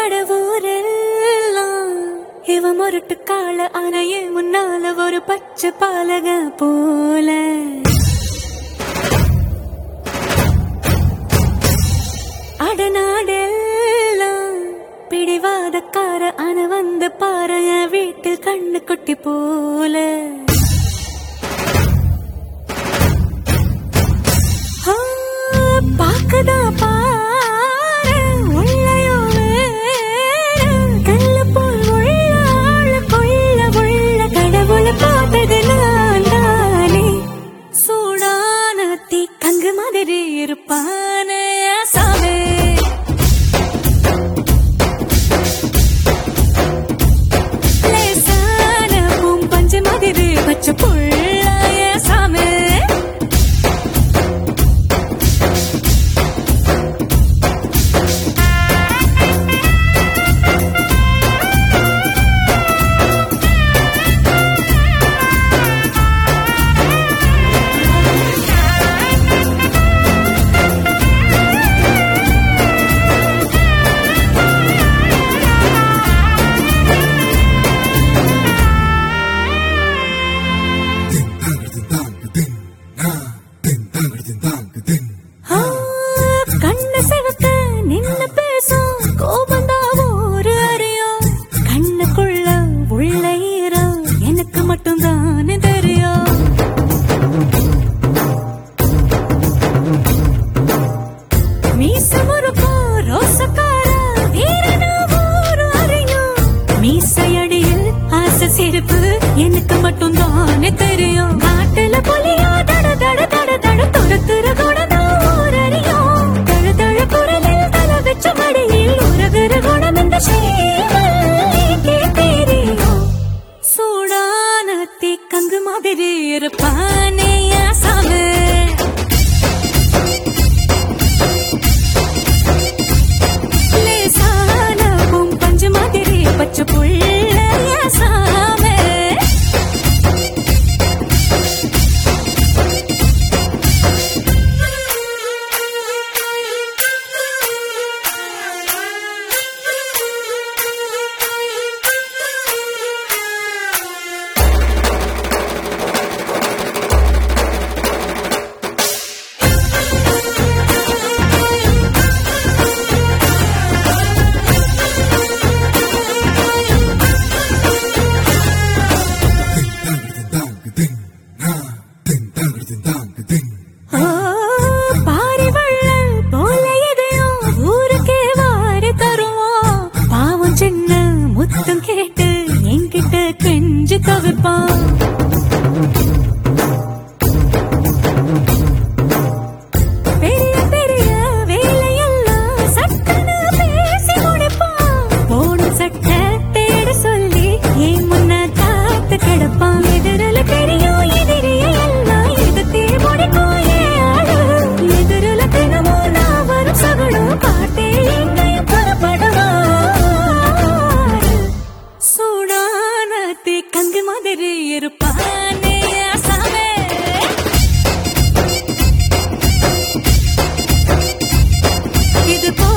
கடவுரெல்லாம் இவ முரட்டு கால அறைய முன்னால ஒரு பச்சை பாலக போல அடநாடெல்லாம் பிடிவாதக்கார அன வந்து பாரு என் வீட்டில் கண்ணு குட்டி போல ஆ, பாக்குதா பாரு உள்ளையோ வேறு கல்லு போல் உள்ள ஆளு கொள்ள உள்ள கடவுளை பார்த்தது நான் தானே சூடான தீ கங்கு மாதிரி இருப்பானே சாவே லேசான பூம்பஞ்சு மாதிரி பச்சை புள்ளைய சாமே ஆ, கண்ணு சிவக்க நின்னு பேசும் கோபந்தான் ஒரு அறியும் கண்ணுக்குள்ள உள்ள ஈரம் எனக்கு மட்டும் தானே தெரியும் மீச முறுக்கோ ரோசக்கார வீரனா ஊரு அறியும் மீசையடியில் ஆசை சிரிப்பு எனக்கு மட்டும் தானே தெரியும் காட்டுல புலியா தட தட தட தட துரத்துற குணம் ஊரறியும் தழ தழ குரலில் தலை வச்ச மடியில் உறகுற குணம் இந்த சேவலுக்கே தெரியும் சூடான தீக்கங்கு மாதிரி இருப்பானே சாமி லேசான பூம்பஞ்சு மாதிரி பச்சை புள்ளைய சாமே ஆ, பாரி வள்ளல் போல எதையும் ஊருக்கே வாரி தருவோம் பாவம் சின்ன முத்தம் கேட்டு என்கிட்ட கெஞ்சு தவிர்ப்பான் பெரிய பெரிய வேலையெல்லாம் சட்டன பேசி முடிப்பான் போன சட்ட தேட சொல்லி என் முன்ன காத்து கிடப்பான் எதிரில தெரியும் எதிரிய எல்லாம் எதிர்த்தே முடிக்கும் ஏன் ஆளு எதிரில தினமும் நான் வரும் சகடம் காட்டே எங்கேயும் புறப்படுவான் சூடான தீ கங்கு மாதிரி இருப்பானே சாமே இது போ